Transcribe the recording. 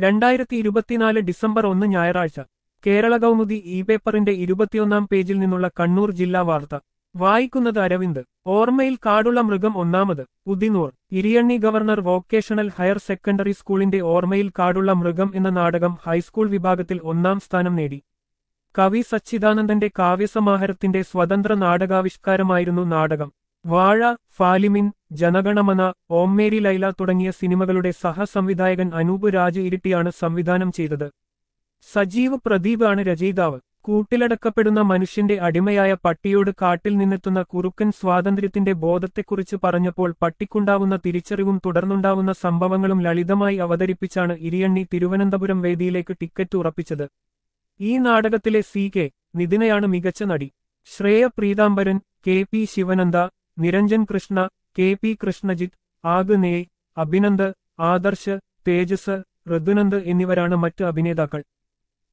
രണ്ടായിരത്തി ഇരുപത്തിനാല് ഡിസംബർ ഒന്ന് ഞായറാഴ്ച കേരള കൗമുദി ഇ പേപ്പറിന്റെ ഇരുപത്തിയൊന്നാം പേജിൽ നിന്നുള്ള കണ്ണൂർ ജില്ലാ വാർത്ത വായിക്കുന്നത് അരവിന്ദ് ഓർമ്മയിൽ കാടുള്ള മൃഗം ഒന്നാമത് Udinoor Iriyanni governor vocational higher secondary സ്കൂളിന്റെ ഓർമ്മയിൽ കാടുള്ള മൃഗം എന്ന നാടകം ഹൈസ്കൂൾ വിഭാഗത്തിൽ ഒന്നാം സ്ഥാനം നേടി കവി സച്ചിദാനന്ദന്റെ കാവ്യസമാഹാരത്തിന്റെ സ്വതന്ത്ര നാടകാവിഷ്കാരമായിരുന്നു നാടകം വാഴ ഫാലിമിൻ ജനഗണമന ഓമ്മേരി ലൈല തുടങ്ങിയ സിനിമകളുടെ സഹസംവിധായകൻ അനൂപ് രാജ് ഇരിട്ടിയാണ് സംവിധാനം ചെയ്തത് സജീവ് പ്രദീപ് ആണ് രചയിതാവ് കൂട്ടിലടക്കപ്പെടുന്ന മനുഷ്യന്റെ അടിമയായ പട്ടിയോട് കാട്ടിൽ നിന്നെത്തുന്ന കുറുക്കൻ സ്വാതന്ത്ര്യത്തിന്റെ ബോധത്തെക്കുറിച്ച് പറഞ്ഞപ്പോൾ പട്ടിക്കുണ്ടാവുന്ന തിരിച്ചറിവും തുടർന്നുണ്ടാവുന്ന സംഭവങ്ങളും ലളിതമായി അവതരിപ്പിച്ചാണ് ഇരിയണ്ണി തിരുവനന്തപുരം വേദിയിലേക്ക് ടിക്കറ്റ് ഉറപ്പിച്ചത് ഈ നാടകത്തിലെ സി കെ നിതിനയാണ് മികച്ച നടി Shreya Preethambaran K P Sivananda Niranjan Krishna K P Krishnajith Agney Abhinand Adarsh Tejas Rithunand എന്നിവരാണ് മറ്റ് അഭിനേതാക്കൾ